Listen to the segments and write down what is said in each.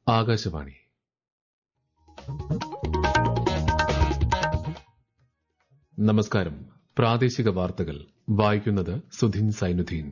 ആകാശവാണി നമസ്കാരം പ്രാദേശിക വാർത്തകൾ വായിക്കുന്നത് സുധിൻ സൈനുദ്ദീൻ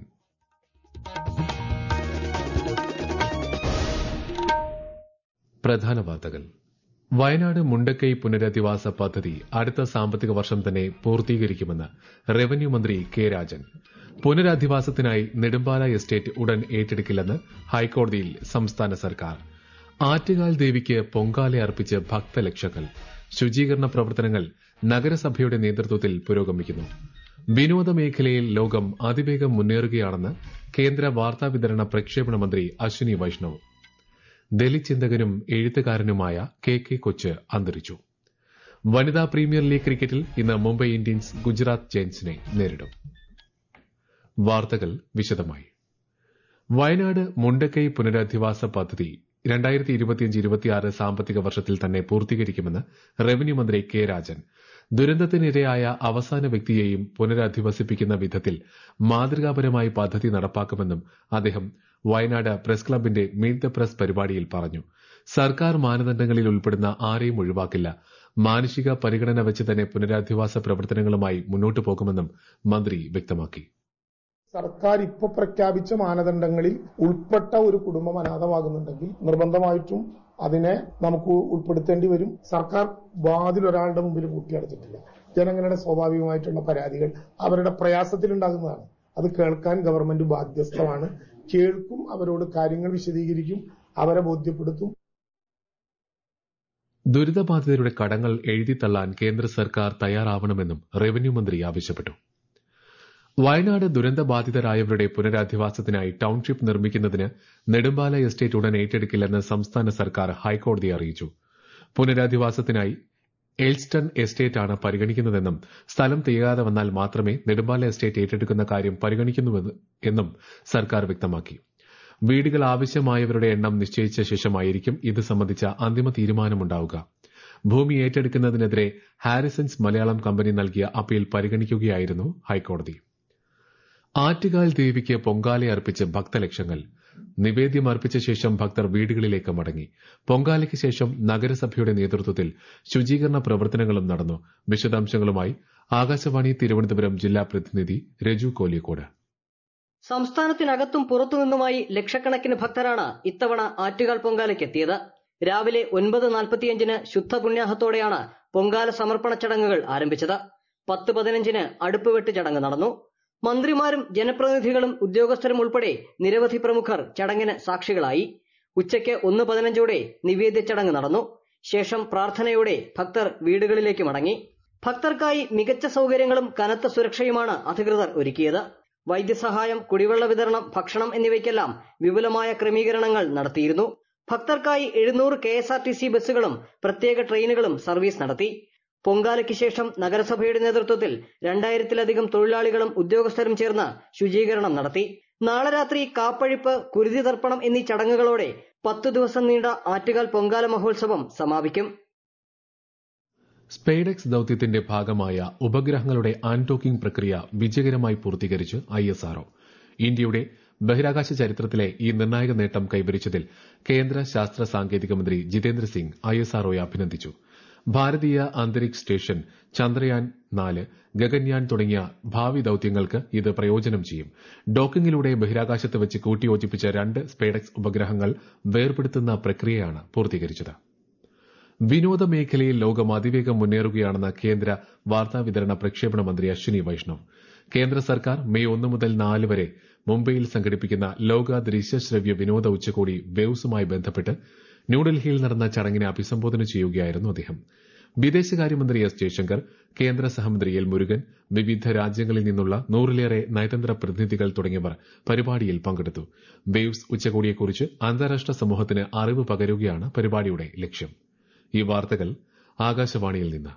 പ്രധാന വാർത്തകൾ വയനാട് മുണ്ടക്കൈ പുനരധിവാസ പദ്ധതി അടുത്ത സാമ്പത്തിക വർഷം തന്നെ പൂർത്തീകരിക്കുമെന്ന് റവന്യൂ മന്ത്രി കെ രാജൻ പുനരധിവാസത്തിനായി നെടുമ്പാല എസ്റ്റേറ്റ് ഉടൻ ഏറ്റെടുക്കില്ലെന്ന് ഹൈക്കോടതിയിൽ സംസ്ഥാന സർക്കാർ ആറ്റുകാൽ ദേവിക്ക് പൊങ്കാല അർപ്പിച്ച് ഭക്തലക്ഷങ്ങൾ ശുചീകരണ പ്രവർത്തനങ്ങൾ നഗരസഭയുടെ നേതൃത്വത്തിൽ പുരോഗമിക്കുന്നു വിനോദ മേഖലയിൽ ലോകം അതിവേഗം മുന്നേറുകയാണെന്ന് കേന്ദ്ര വാർത്താവിതരണ പ്രക്ഷേപണ മന്ത്രി അശ്വിനി വൈഷ്ണവ് ദലിത് ചിന്തകനും എഴുത്തുകാരനുമായ കെ കെ കൊച്ച് അന്തരിച്ചു വനിതാ പ്രീമിയർ ലീഗ് ക്രിക്കറ്റിൽ ഇന്ന് മുംബൈ ഇന്ത്യൻസ് ഗുജറാത്ത് ജയൻസിനെ നേരിടും വാർത്തകൾ വിശദമായി വയനാട് മുണ്ടക്കൈ പുനരധിവാസ പദ്ധതി രണ്ടായിരത്തി ഇരുപത്തിയഞ്ച് ഇരുപത്തിയാറ് സാമ്പത്തിക വർഷത്തിൽ തന്നെ പൂർത്തീകരിക്കുമെന്ന് റവന്യൂ മന്ത്രി കെ രാജൻ ദുരന്തത്തിനിരയായ അവസാന വ്യക്തിയെയും പുനരധിവസിപ്പിക്കുന്ന വിധത്തിൽ മാതൃകാപരമായി പദ്ധതി നടപ്പാക്കുമെന്നും അദ്ദേഹം വയനാട് പ്രസ് ക്ലബിന്റെ മീറ്റ് ദ പ്രസ് പരിപാടിയിൽ പറഞ്ഞു സർക്കാർ മാനദണ്ഡങ്ങളിൽ ഉൾപ്പെടുന്ന ആരെയും ഒഴിവാക്കില്ല മാനുഷിക പരിഗണന വെച്ച് തന്നെ പുനരധിവാസ പ്രവർത്തനങ്ങളുമായി മുന്നോട്ടു പോകുമെന്നും മന്ത്രി വ്യക്തമാക്കി സർക്കാർ ഇപ്പൊ പ്രഖ്യാപിച്ച മാനദണ്ഡങ്ങളിൽ ഉൾപ്പെട്ട ഒരു കുടുംബം അനാഥമാകുന്നുണ്ടെങ്കിൽ നിർബന്ധമായിട്ടും അതിനെ നമുക്ക് ഉൾപ്പെടുത്തേണ്ടി വരും സർക്കാർ വാതിൽ ഒരാളുടെ മുമ്പിൽ പൂട്ടിയടച്ചിട്ടില്ല ജനങ്ങളുടെ സ്വാഭാവികമായിട്ടുള്ള പരാതികൾ അവരുടെ പ്രയാസത്തിലുണ്ടാകുന്നതാണ് അത് കേൾക്കാൻ ഗവൺമെന്റ് ബാധ്യസ്ഥമാണ് കേൾക്കും അവരോട് കാര്യങ്ങൾ വിശദീകരിക്കും അവരെ ബോധ്യപ്പെടുത്തും ദുരിതബാധിതരുടെ കടങ്ങൾ എഴുതിത്തള്ളാൻ കേന്ദ്ര സർക്കാർ തയ്യാറാവണമെന്നും റവന്യൂ മന്ത്രി ആവശ്യപ്പെട്ടു വയനാട് ദുരന്തബാധിതരായവരുടെ പുനരധിവാസത്തിനായി ടൌൺഷിപ്പ് നിർമ്മിക്കുന്നതിന് നെടുമ്പാല എസ്റ്റേറ്റ് ഉടൻ ഏറ്റെടുക്കില്ലെന്ന് സംസ്ഥാന സർക്കാർ ഹൈക്കോടതിയെ അറിയിച്ചു പുനരധിവാസത്തിനായി എൽസ്റ്റൺ എസ്റ്റേറ്റാണ് പരിഗണിക്കുന്നതെന്നും സ്ഥലം തികയാതെ വന്നാൽ മാത്രമേ നെടുമ്പാല എസ്റ്റേറ്റ് ഏറ്റെടുക്കുന്ന കാര്യം പരിഗണിക്കുന്നുവെന്ന് എന്നും സർക്കാർ വ്യക്തമാക്കി വീടുകൾ ആവശ്യമായവരുടെ എണ്ണം നിശ്ചയിച്ച ശേഷമായിരിക്കും ഇത് സംബന്ധിച്ച അന്തിമ തീരുമാനമുണ്ടാവുക ഭൂമി ഏറ്റെടുക്കുന്നതിനെതിരെ ഹാരിസൺസ് മലയാളം കമ്പനി നൽകിയ അപ്പീൽ പരിഗണിക്കുകയായിരുന്നു ഹൈക്കോടതി ആറ്റുകാൽ ദേവിക്ക് പൊങ്കാല അർപ്പിച്ച് ഭക്തലക്ഷങ്ങൾ നിവേദ്യം അർപ്പിച്ച ശേഷം ഭക്തർ വീടുകളിലേക്ക് മടങ്ങി പൊങ്കാലയ്ക്ക് ശേഷം നഗരസഭയുടെ നേതൃത്വത്തിൽ ശുചീകരണ പ്രവർത്തനങ്ങളും നടന്നു വിശദാംശങ്ങളുമായി ആകാശവാണി തിരുവനന്തപുരം ജില്ലാ പ്രതിനിധി രജു കോലിയക്കോട് സംസ്ഥാനത്തിനകത്തും പുറത്തുനിന്നുമായി ലക്ഷക്കണക്കിന് ഭക്തരാണ് ഇത്തവണ ആറ്റുകാൽ പൊങ്കാലയ്ക്കെത്തിയത് രാവിലെ ഒൻപത് നാൽപ്പത്തിയഞ്ചിന് ശുദ്ധ പുണ്യാഹത്തോടെയാണ് പൊങ്കാല സമർപ്പണ ചടങ്ങുകൾ ആരംഭിച്ചത് പത്ത് പതിനഞ്ചിന് അടുപ്പുവെട്ട് ചടങ്ങ് നടന്നു മന്ത്രിമാരും ജനപ്രതിനിധികളും ഉദ്യോഗസ്ഥരും ഉൾപ്പെടെ നിരവധി പ്രമുഖർ ചടങ്ങിന് സാക്ഷികളായി ഉച്ചയ്ക്ക് ഒന്ന് പതിനഞ്ചോടെ നിവേദ്യ ചടങ്ങ് നടന്നു ശേഷം പ്രാർത്ഥനയോടെ ഭക്തർ വീടുകളിലേക്ക് മടങ്ങി ഭക്തർക്കായി മികച്ച സൗകര്യങ്ങളും കനത്ത സുരക്ഷയുമാണ് അധികൃതർ ഒരുക്കിയത് വൈദ്യസഹായം കുടിവെള്ള വിതരണം ഭക്ഷണം എന്നിവയ്ക്കെല്ലാം വിപുലമായ ക്രമീകരണങ്ങൾ നടത്തിയിരുന്നു ഭക്തർക്കായി എഴുന്നൂറ് K S R T C ബസ്സുകളും പ്രത്യേക ട്രെയിനുകളും സർവീസ് നടത്തി പൊങ്കാലയ്ക്ക് ശേഷം നഗരസഭയുടെ നേതൃത്വത്തിൽ രണ്ടായിരത്തിലധികം തൊഴിലാളികളും ഉദ്യോഗസ്ഥരും ചേർന്ന് ശുചീകരണം നടത്തി നാളെ രാത്രി കാപ്പഴിപ്പ് കുരുതി തർപ്പണം എന്നീ ചടങ്ങുകളോടെ പത്തു ദിവസം നീണ്ട ആറ്റുകാൽ പൊങ്കാല മഹോത്സവം സമാപിക്കും സ്പെയ്ഡെക്സ് ദൌത്യത്തിന്റെ ഭാഗമായ ഉപഗ്രഹങ്ങളുടെ അൺടോക്കിംഗ് പ്രക്രിയ വിജയകരമായി പൂർത്തീകരിച്ച് ഐ എസ് ആർഒ ഇന്ത്യയുടെ ബഹിരാകാശ ചരിത്രത്തിലെ ഈ നിർണായക നേട്ടം കൈവരിച്ചതിൽ കേന്ദ്ര ശാസ്ത്ര സാങ്കേതിക മന്ത്രി ജിതേന്ദ്ര സിംഗ് ഐ എസ് ആർഒയെ അഭിനന്ദിച്ചു ഭാരതീയ അന്തരിക്ഷ് സ്റ്റേഷൻ ചന്ദ്രയാൻ നാല് ഗഗൻയാൻ തുടങ്ങിയ ഭാവി ദൌത്യങ്ങൾക്ക് ഇത് പ്രയോജനം ചെയ്യും ഡോക്കിംഗിലൂടെ ബഹിരാകാശത്ത് വെച്ച് കൂട്ടിയോജിപ്പിച്ച രണ്ട് സ്പേഡെക്സ് ഉപഗ്രഹങ്ങൾ വേർപെടുത്തുന്ന പ്രക്രിയയാണ് പൂർത്തീകരിച്ചത് വിനോദ മേഖലയിൽ ലോകം അതിവേഗം മുന്നേറുകയാണെന്ന് കേന്ദ്ര വാർത്താവിതരണ പ്രക്ഷേപണ മന്ത്രി അശ്വിനി വൈഷ്ണവ് കേന്ദ്ര സർക്കാർ മെയ് ഒന്ന് മുതൽ നാല് വരെ മുംബൈയിൽ സംഘടിപ്പിക്കുന്ന ലോക ദൃശ്യശ്രവ്യ വിനോദ ഉച്ചകോടി വേവ്സുമായി ബന്ധപ്പെട്ട് ന്യൂഡൽഹിയിൽ നടന്ന ചടങ്ങിനെ അഭിസംബോധന ചെയ്യുകയായിരുന്നു അദ്ദേഹം വിദേശകാര്യമന്ത്രി എസ് ജയശങ്കർ കേന്ദ്ര സഹമന്ത്രി എൽ മുരുകൻ വിവിധ രാജ്യങ്ങളിൽ നിന്നുള്ള നൂറിലേറെ നയതന്ത്ര പ്രതിനിധികൾ തുടങ്ങിയവർ പരിപാടിയിൽ പങ്കെടുത്തു വേവ്സ് ഉച്ചകോടിയെക്കുറിച്ച് അന്താരാഷ്ട്ര സമൂഹത്തിന് അറിവ് പകരുകയാണ് പരിപാടിയുടെ ലക്ഷ്യം ഈ വാർത്തകൾ ആകാശവാണിയിൽ നിന്ന്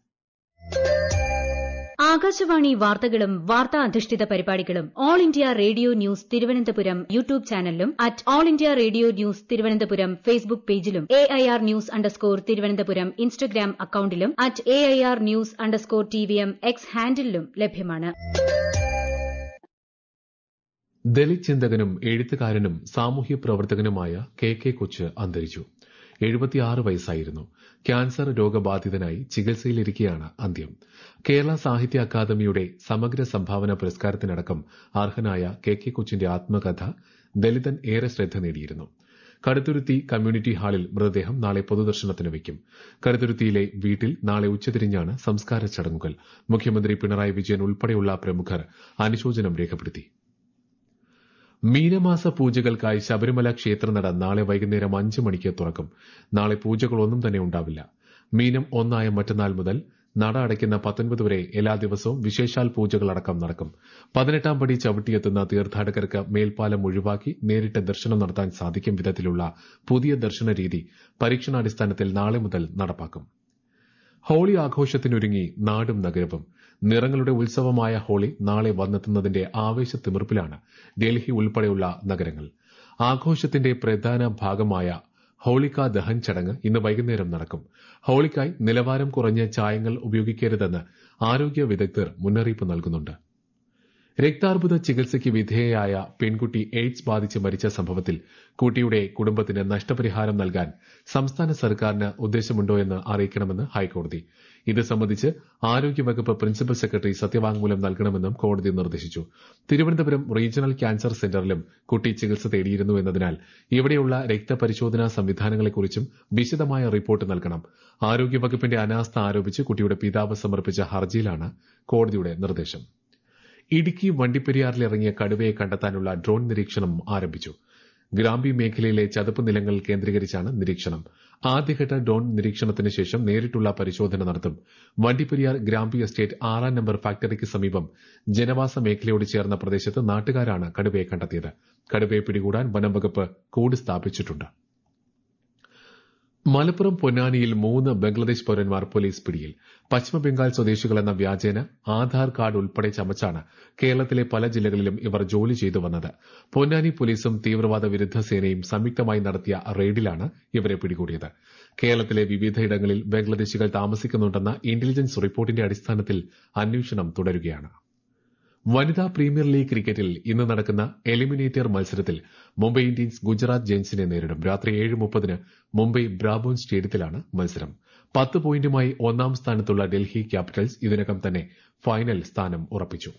ആകാശവാണി വാർത്തകളും വാർത്താ അധിഷ്ഠിത പരിപാടികളും all India radio news Thiruvananthapuram YouTube ചാനലിലും at all India radio news Thiruvananthapuram Facebook പേജിലും A I R news underscore Thiruvananthapuram Instagram അക്കൌണ്ടിലും at A I R news underscore T V M X ഹാൻഡിലും ലഭ്യമാണ് ദലിത് ചിന്തകനും എഴുത്തുകാരനും സാമൂഹ്യ പ്രവർത്തകനുമായ കെ കെ കൊച്ച് അന്തരിച്ചു എഴുപത്തിയാറ് വയസ്സായിരുന്നു ക്യാൻസർ രോഗബാധിതനായി ചികിത്സയിലിരിക്കെയാണ് അന്ത്യം കേരള സാഹിത്യ അക്കാദമിയുടെ സമഗ്ര സംഭാവന പുരസ്കാരത്തിനടക്കം അർഹനായ കെ കെ കൊച്ചിന്റെ ആത്മകഥ ദലിതൻ ഏറെ ശ്രദ്ധ നേടിയിരുന്നു കടുത്തുരുത്തി കമ്മ്യൂണിറ്റി ഹാളിൽ മൃതദേഹം നാളെ പൊതുദർശനത്തിന് വയ്ക്കും കടുത്തുരുത്തിയിലെ വീട്ടിൽ നാളെ ഉച്ചതിരിഞ്ഞാണ് സംസ്കാര ചടങ്ങുകൾ മുഖ്യമന്ത്രി പിണറായി വിജയൻ ഉൾപ്പെടെയുള്ള പ്രമുഖർ അനുശോചനം രേഖപ്പെടുത്തി മീനമാസ പൂജകൾക്കായി ശബരിമല ക്ഷേത്രനട നാളെ വൈകുന്നേരം അഞ്ച് മണിക്ക് തുറക്കും നാളെ പൂജകളൊന്നും തന്നെ ഉണ്ടാവില്ല മീനം ഒന്നായ മറ്റന്നാൾ മുതൽ നട അടയ്ക്കുന്ന പത്തൊൻപത് വരെ എല്ലാ ദിവസവും വിശേഷാൽ പൂജകളടക്കം നടക്കും പതിനെട്ടാം പടി ചവിട്ടിയെത്തുന്ന തീർത്ഥാടകർക്ക് മേൽപ്പാലം ഒഴിവാക്കി നേരിട്ട് ദർശനം നടത്താൻ സാധിക്കും വിധത്തിലുള്ള പുതിയ ദർശന രീതി പരീക്ഷണാടിസ്ഥാനത്തിൽ നാളെ മുതൽ നടപ്പാക്കും ഹോളി ആഘോഷത്തിനൊരുങ്ങി നാടും നഗരവും നിറങ്ങളുടെ ഉത്സവമായ ഹോളി നാളെ വന്നെത്തുന്നതിന്റെ ആവേശത്തിമിർപ്പിലാണ് ഡൽഹി ഉൾപ്പെടെയുള്ള നഗരങ്ങൾ ആഘോഷത്തിന്റെ പ്രധാന ഭാഗമായ ഹോളിക ദഹൻ ചടങ്ങ് ഇന്ന് വൈകുന്നേരം നടക്കും ഹോളിക്കായി നിലവാരം കുറഞ്ഞ ചായങ്ങൾ ഉപയോഗിക്കരുതെന്ന് ആരോഗ്യ വിദഗ്ധർ മുന്നറിയിപ്പ് നൽകുന്നുണ്ട് രക്താർബുദ ചികിത്സയ്ക്ക് വിധേയയായ പെൺകുട്ടി എയ്ഡ്സ് ബാധിച്ച് മരിച്ച സംഭവത്തിൽ കുട്ടിയുടെ കുടുംബത്തിന് നഷ്ടപരിഹാരം നൽകാൻ സംസ്ഥാന സർക്കാരിന് ഉദ്ദേശമുണ്ടോ എന്ന് അറിയിക്കണമെന്ന് ഹൈക്കോടതി ഇത് സംബന്ധിച്ച് ആരോഗ്യവകുപ്പ് പ്രിൻസിപ്പൽ സെക്രട്ടറി സത്യവാങ്മൂലം നൽകണമെന്നും കോടതി നിർദ്ദേശിച്ചു തിരുവനന്തപുരം റീജിയണൽ ക്യാൻസർ സെന്ററിലും കുട്ടി ചികിത്സ തേടിയിരുന്നു എന്നതിനാൽ ഇവിടെയുള്ള രക്തപരിശോധനാ സംവിധാനങ്ങളെക്കുറിച്ചും വിശദമായ റിപ്പോർട്ട് നൽകണം ആരോഗ്യവകുപ്പിന്റെ അനാസ്ഥ ആരോപിച്ച് കുട്ടിയുടെ പിതാവ് സമർപ്പിച്ച ഹർജിയിലാണ് കോടതിയുടെ നിർദ്ദേശം ഇടുക്കി വണ്ടിപ്പെരിയാറിൽ ഇറങ്ങിയ കടുവയെ കണ്ടെത്താനുള്ള ഡ്രോൺ നിരീക്ഷണം ആരംഭിച്ചു ഗ്രാമ്പി മേഖലയിലെ ചതുപ്പ് നിലങ്ങൾ കേന്ദ്രീകരിച്ചാണ് നിരീക്ഷണം ആദ്യഘട്ട ഡ്രോൺ നിരീക്ഷണത്തിന് ശേഷം നേരിട്ടുള്ള പരിശോധന നടത്തും വണ്ടിപ്പെരിയാർ ഗ്രാമ്പി എസ്റ്റേറ്റ് ആറാം നമ്പർ ഫാക്ടറിക്ക് സമീപം ജനവാസ മേഖലയോട് ചേർന്ന പ്രദേശത്ത് നാട്ടുകാരാണ് കടുവയെ കണ്ടെത്തിയത് കടുവയെ പിടികൂടാൻ വനംവകുപ്പ് കൂട് സ്ഥാപിച്ചിട്ടുണ്ട് മലപ്പുറം പൊന്നാനിയിൽ മൂന്ന് ബംഗ്ലാദേശ് പൌരന്മാർ പോലീസ് പിടിയിൽ പശ്ചിമബംഗാൾ സ്വദേശികളെന്ന വ്യാജേന ആധാർ കാർഡ് ഉൾപ്പെടെ ചമച്ചാണ് കേരളത്തിലെ പല ജില്ലകളിലും ഇവർ ജോലി ചെയ്തു വന്നത് പൊന്നാനി പോലീസും തീവ്രവാദ വിരുദ്ധ സേനയും സംയുക്തമായി നടത്തിയ റെയ്ഡിലാണ് ഇവരെ പിടികൂടിയത് കേരളത്തിലെ വിവിധയിടങ്ങളിൽ ബംഗ്ലാദേശികൾ താമസിക്കുന്നുണ്ടെന്ന ഇന്റലിജൻസ് റിപ്പോർട്ടിന്റെ അടിസ്ഥാനത്തിൽ അന്വേഷണം തുടരുകയാണ് വനിതാ പ്രീമിയർ ലീഗ് ക്രിക്കറ്റിൽ ഇന്ന് നടക്കുന്ന എലിമിനേറ്റർ മത്സരത്തിൽ മുംബൈ ഇന്ത്യൻസ് ഗുജറാത്ത് ജയൻസിനെ നേരിടും രാത്രി ഏഴ് മുപ്പതിന് മുംബൈ ബ്രാബോൺ സ്റ്റേഡിയത്തിലാണ് മത്സരം പത്ത് പോയിന്റുമായി ഒന്നാം സ്ഥാനത്തുള്ള ഡൽഹി ക്യാപിറ്റൽസ് ഇതിനകം തന്നെ ഫൈനൽ സ്ഥാനം ഉറപ്പിച്ചു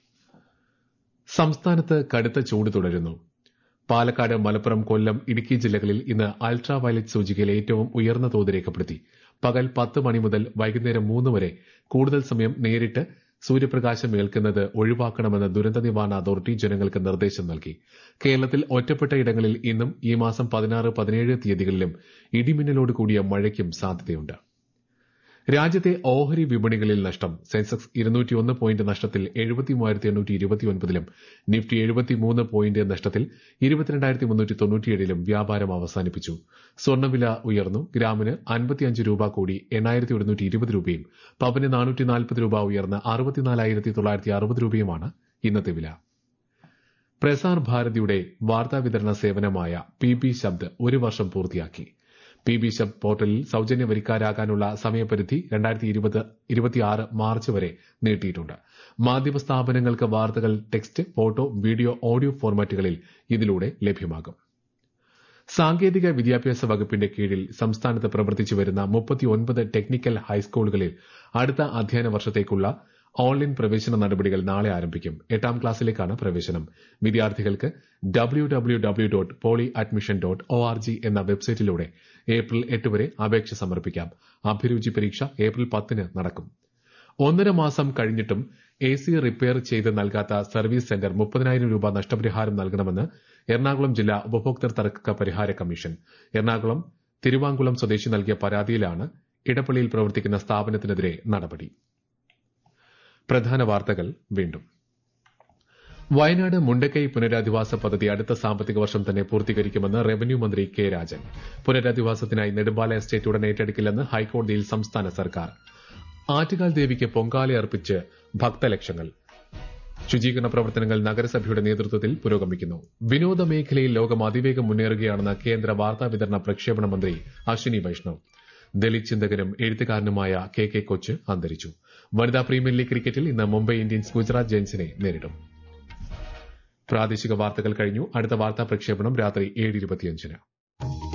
സംസ്ഥാനത്ത് കടുത്ത ചൂട് തുടരുന്നു പാലക്കാട് മലപ്പുറം കൊല്ലം ഇടുക്കി ജില്ലകളിൽ ഇന്ന് അൾട്രാ വയലറ്റ് സൂചികയിൽ ഏറ്റവും ഉയർന്ന തോത് രേഖപ്പെടുത്തി പകൽ പത്ത് മണി മുതൽ വൈകുന്നേരം മൂന്ന് വരെ കൂടുതൽ സമയം നേരിട്ട് സൂര്യപ്രകാശം ഏൽക്കുന്നത് ഒഴിവാക്കണമെന്ന് ദുരന്ത നിവാരണ അതോറിറ്റി ജനങ്ങൾക്ക് നിർദ്ദേശം നൽകി കേരളത്തിൽ ഒറ്റപ്പെട്ട ഇടങ്ങളിൽ ഇന്നും ഈ മാസം പതിനാറ് പതിനേഴ് തീയതികളിലും ഇടിമിന്നലോട് കൂടിയ മഴയ്ക്കും സാധ്യതയുണ്ട് രാജ്യത്തെ ഓഹരി വിപണികളിൽ നഷ്ടം സെൻസെക്സ് ഇരുന്നൂറ്റിയൊന്ന് പോയിന്റ് നഷ്ടത്തിൽ എഴുപത്തിമൂവായിരത്തി എണ്ണൂറ്റി ഇരുപത്തിയൊൻപതിലും നിഫ്റ്റി എഴുപത്തിമൂന്ന് പോയിന്റ് നഷ്ടത്തിൽ ഇരുപത്തിരണ്ടായിരത്തി മുന്നൂറ്റി തൊണ്ണൂറ്റിയേഴിലും വ്യാപാരം അവസാനിപ്പിച്ചു സ്വർണ്ണവില ഉയർന്നു ഗ്രാമിന് അൻപത്തിയഞ്ച് രൂപ കൂടി എണ്ണായിരത്തി ഒരുന്നൂറ്റി ഇരുപത് രൂപയും പവന് നാനൂറ്റി നാൽപ്പത് രൂപ ഉയർന്ന് അറുപത്തിനാലായിരത്തി തൊള്ളായിരത്തി അറുപത് രൂപയുമാണ് ഇന്നത്തെ വില പ്രസാർ ഭാരതിയുടെ വാർത്താവിതരണ സേവനമായ പി ബി ശബ്ദ് ഒരു വർഷം പൂർത്തിയാക്കി പി ബി ശബ് പോർട്ടലിൽ സൌജന്യ വരിക്കാരാകാനുള്ള സമയപരിധി രണ്ടായിരത്തി ഇരുപത് ഇരുപത്തിയാറ് മാർച്ച് വരെ നീട്ടിയിട്ടുണ്ട് മാധ്യമ സ്ഥാപനങ്ങൾക്ക് വാർത്തകൾ ടെക്സ്റ്റ് ഫോട്ടോ വീഡിയോ ഓഡിയോ ഫോർമാറ്റുകളിൽ ഇതിലൂടെ ലഭ്യമാകും സാങ്കേതിക വിദ്യാഭ്യാസ വകുപ്പിന്റെ കീഴിൽ സംസ്ഥാനത്ത് പ്രവർത്തിച്ചു വരുന്ന മുപ്പത്തിയൊൻപത് ടെക്നിക്കൽ ഹൈസ്കൂളുകളിൽ അടുത്ത അധ്യയന വർഷത്തേക്കുള്ള ഓൺലൈൻ പ്രവേശന നടപടികൾ നാളെ ആരംഭിക്കും എട്ടാം ക്ലാസ്സിലേക്കാണ് പ്രവേശനം വിദ്യാർത്ഥികൾക്ക് W W W dot poly admission dot O R G എന്ന വെബ്സൈറ്റിലൂടെ ഏപ്രിൽ എട്ട് വരെ അപേക്ഷ സമർപ്പിക്കാം അഭിരുചി പരീക്ഷ ഏപ്രിൽ പത്തിന് നടക്കും ഒന്നര മാസം കഴിഞ്ഞിട്ടും എ സി റിപ്പയർ ചെയ്ത് നൽകാത്ത സർവീസ് സെന്റർ മുപ്പതിനായിരം രൂപ നഷ്ടപരിഹാരം നൽകണമെന്ന് എറണാകുളം ജില്ലാ ഉപഭോക്തൃ തർക്ക പരിഹാര കമ്മീഷൻ എറണാകുളം തിരുവാങ്കുളം സ്വദേശി നൽകിയ പരാതിയിലാണ് ഇടപ്പള്ളിയിൽ പ്രവർത്തിക്കുന്ന സ്ഥാപനത്തിനെതിരെ നടപടി പ്രധാന വാർത്തകൾ വീണ്ടും വയനാട് മുണ്ടക്കൈ പുനരധിവാസ പദ്ധതി അടുത്ത സാമ്പത്തിക വർഷം തന്നെ പൂർത്തീകരിക്കുമെന്ന് റവന്യൂ മന്ത്രി കെ രാജൻ പുനരധിവാസത്തിനായി നെടുമ്പാല എസ്റ്റേറ്റ് ഉടൻ ഏറ്റെടുക്കില്ലെന്ന് ഹൈക്കോടതിയിൽ സംസ്ഥാന സർക്കാർ ആറ്റുകാൽ ദേവിക്ക് പൊങ്കാല അർപ്പിച്ച് ഭക്തലക്ഷങ്ങൾ ശുചീകരണ പ്രവർത്തനങ്ങൾ നഗരസഭയുടെ നേതൃത്വത്തിൽ പുരോഗമിക്കുന്നു വിനോദ മേഖലയിൽ ലോകം അതിവേഗം മുന്നേറുകയാണെന്ന് കേന്ദ്ര വാർത്താ വിതരണ പ്രക്ഷേപണ മന്ത്രി അശ്വിനി വൈഷ്ണവ് ദലിത് ചിന്തകനും എഴുത്തുകാരനുമായ കെ കെ കൊച്ച് അന്തരിച്ചു വനിതാ പ്രീമിയർ ലീഗ് ക്രിക്കറ്റിൽ ഇന്ന് മുംബൈ ഇന്ത്യൻസ് ഗുജറാത്ത് ജയൻസിനെ നേരിടും പ്രാദേശിക വാർത്തകൾ കഴിഞ്ഞു അടുത്ത വാർത്താ പ്രക്ഷേപണം രാത്രി ഏഴ് ഇരുപത്തിയഞ്ചിന്